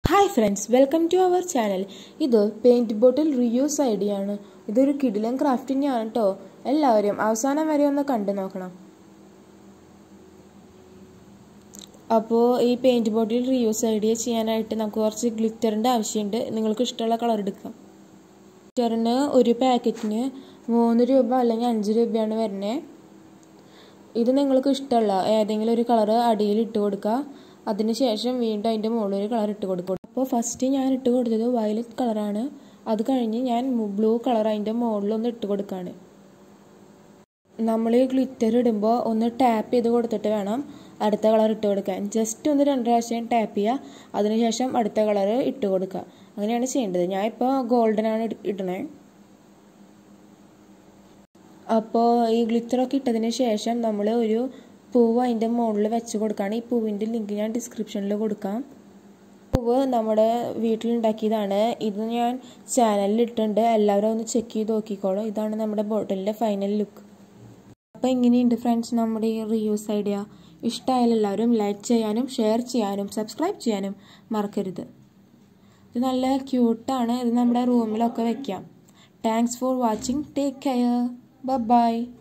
hi friends welcome to our channel ഇത് paint bottle reuse idea ആണ് ഇതൊരു കിടിലൻ ക്രാഫ്റ്റിംഗ് ആണ് കേട്ടോ എല്ലാവരും അവസാനം വരെ ഒന്ന് കണ്ടു നോക്കണം അപ്പോൾ ഈ പെയിൻറ്റ് ബോട്ടിൽ റിയൂസ് ഐഡിയ ചെയ്യാനായിട്ട് നമുക്ക് കുറച്ച് ഗ്ലിറ്ററിൻ്റെ ആവശ്യമുണ്ട് നിങ്ങൾക്ക് ഇഷ്ടമുള്ള കളർ എടുക്കാം ഗ്ലിറ്ററിന് ഒരു പാക്കറ്റിന് മൂന്ന് രൂപ അല്ലെങ്കിൽ അഞ്ച് രൂപയാണ് വരുന്നത് ഇത് നിങ്ങൾക്ക് ഇഷ്ടമുള്ള ഏതെങ്കിലും ഒരു കളർ അടിയിൽ ഇട്ട് കൊടുക്കുക അതിനുശേഷം വീണ്ടും അതിൻ്റെ മുകളിൽ ഒരു കളർ ഇട്ട് കൊടുക്കും അപ്പോൾ ഫസ്റ്റ് ഞാൻ ഇട്ട് കൊടുത്തത് വയലറ്റ് കളറാണ് അത് കഴിഞ്ഞ് ഞാൻ ബ്ലൂ കളർ അതിൻ്റെ മുകളിൽ ഒന്ന് ഇട്ട് കൊടുക്കുകയാണ് നമ്മൾ ഈ ഗ്ലിറ്റർ ഇടുമ്പോൾ ഒന്ന് ടാപ്പ് ചെയ്ത് കൊടുത്തിട്ട് വേണം അടുത്ത കളർ ഇട്ട് കൊടുക്കാൻ ജസ്റ്റ് ഒന്ന് രണ്ട് പ്രാവശ്യം ടാപ്പ് ചെയ്യുക അതിനുശേഷം അടുത്ത കളർ ഇട്ട് കൊടുക്കുക അങ്ങനെയാണ് ചെയ്യേണ്ടത് ഞാൻ ഇപ്പോൾ ഗോൾഡനാണ് ഇടണേ അപ്പോൾ ഈ ഗ്ലിറ്ററൊക്കെ ഇട്ടതിന് ശേഷം നമ്മൾ ഒരു പൂവ് അതിൻ്റെ മുകളിൽ വെച്ച് കൊടുക്കുകയാണ് ഈ പൂവിൻ്റെ ലിങ്ക് ഞാൻ ഡിസ്ക്രിപ്ഷനിൽ കൊടുക്കാം പൂവ് നമ്മുടെ വീട്ടിലുണ്ടാക്കിയതാണ് ഇത് ഞാൻ ചാനലിൽ ഇട്ടിട്ടുണ്ട് എല്ലാവരും ഒന്ന് ചെക്ക് ചെയ്ത് നോക്കിക്കോളൂ ഇതാണ് നമ്മുടെ ബോട്ടിലിൻ്റെ ഫൈനൽ ലുക്ക് അപ്പോൾ എങ്ങനെയുണ്ട് ഫ്രണ്ട്സ് നമ്മുടെ ഈ റീയൂസ് ഐഡിയ ഇഷ്ടമായാലും എല്ലാവരും ലൈക്ക് ചെയ്യാനും ഷെയർ ചെയ്യാനും സബ്സ്ക്രൈബ് ചെയ്യാനും മറക്കരുത് ഇത് നല്ല ക്യൂട്ടാണ് ഇത് നമ്മുടെ റൂമിലൊക്കെ വെക്കാം thanks for watching take care by